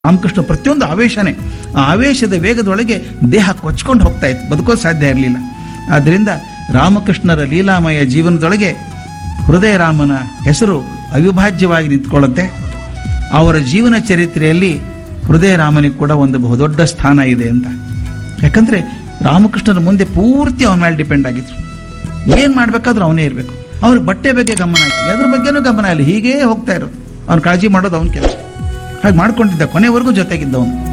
ರಾಮಕೃಷ್ಣ ಪ್ರತಿಯೊಂದು ಆವೇಶನೇ ಆ ಆವೇಶದ ವೇಗದೊಳಗೆ ದೇಹ ಕೊಚ್ಕೊಂಡು ಹೋಗ್ತಾ ಇತ್ತು ಬದುಕೋದು ಸಾಧ್ಯ ಇರಲಿಲ್ಲ ಆದ್ದರಿಂದ ರಾಮಕೃಷ್ಣರ ಲೀಲಾಮಯ ಜೀವನದೊಳಗೆ ಹೃದಯ ರಾಮನ ಹೆಸರು ಅವಿಭಾಜ್ಯವಾಗಿ ನಿಂತ್ಕೊಳ್ಳುತ್ತೆ ಅವರ ಜೀವನ ಚರಿತ್ರೆಯಲ್ಲಿ ಹೃದಯ ರಾಮನಿಗೆ ಕೂಡ ಒಂದು ಬಹುದೊಡ್ಡ ಸ್ಥಾನ ಇದೆ ಅಂತ ಯಾಕಂದ್ರೆ ರಾಮಕೃಷ್ಣನ ಮುಂದೆ ಪೂರ್ತಿ ಅವನ ಮೇಲೆ ಡಿಪೆಂಡ್ ಆಗಿದ್ರು ಏನ್ ಮಾಡ್ಬೇಕಾದ್ರೂ ಅವನೇ ಇರಬೇಕು ಅವ್ರಿಗೆ ಬಟ್ಟೆ ಬಗ್ಗೆ ಗಮನ ಆಯ್ತು ಅದ್ರ ಬಗ್ಗೆನೂ ಗಮನ ಇಲ್ಲ ಹೀಗೇ ಹೋಗ್ತಾ ಇರೋದು ಅವ್ನು ಕಾಳಜಿ ಮಾಡೋದು ಅವನ ಕೆಲಸ ಹಾಗೆ ಮಾಡ್ಕೊಂಡಿದ್ದ ಕೊನೆವರೆಗೂ ಜೊತೆಗಿದ್ದ ಅವನು